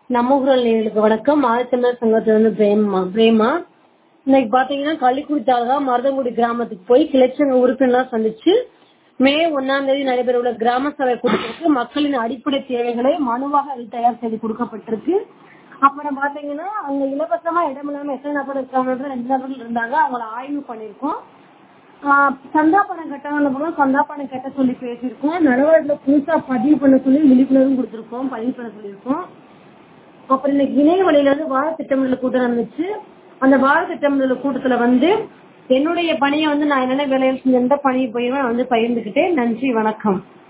நம்ம குரல் நேயர்களுக்கு வணக்கம் ஆதித்தமிழர் சங்கத்திலிருந்து பிரேமா பிரேமா இன்னைக்கு பாத்தீங்கன்னா கள்ளிக்குடி தாலுகா மருதங்குடி கிராமத்துக்கு போய் கிளைச்சங்க உறுப்பினர்லாம் சந்திச்சு மே ஒன்னாம் தேதி நடைபெறவுள்ள கிராம சபை கூட்டத்திற்கு மக்களின் அடிப்படை தேவைகளை மனுவாக அது தயார் செய்து கொடுக்கப்பட்டிருக்கு அப்புறம் பாத்தீங்கன்னா அங்க இலவசமா இடம் இல்லாம எத்தனை நபர் இருக்காங்க ரெண்டு நபர்கள் இருந்தாங்க அவங்கள ஆய்வு பண்ணிருக்கோம் ஆஹ் சந்தா பணம் கட்டணும் சந்தா பணம் கட்ட சொல்லி பேசியிருக்கோம் நலவாரத்துல புதுசா பதிவு பண்ண சொல்லி விழிப்புணர்வும் கொடுத்திருக்கோம் பதிவு பண்ண சொல்லியிருக்கோம் அப்புறம் இன்னைக்கு இணைய வழியில வந்து வார திட்டமிடல் கூட்டம் நடந்துச்சு அந்த வார திட்டமிடல் கூட்டத்துல வந்து என்னுடைய பணியை வந்து நான் என்னென்ன வேலைகள் செஞ்சு எந்த பணியை போயிருவேன் வந்து பகிர்ந்துக்கிட்டேன் நன்றி வணக்கம்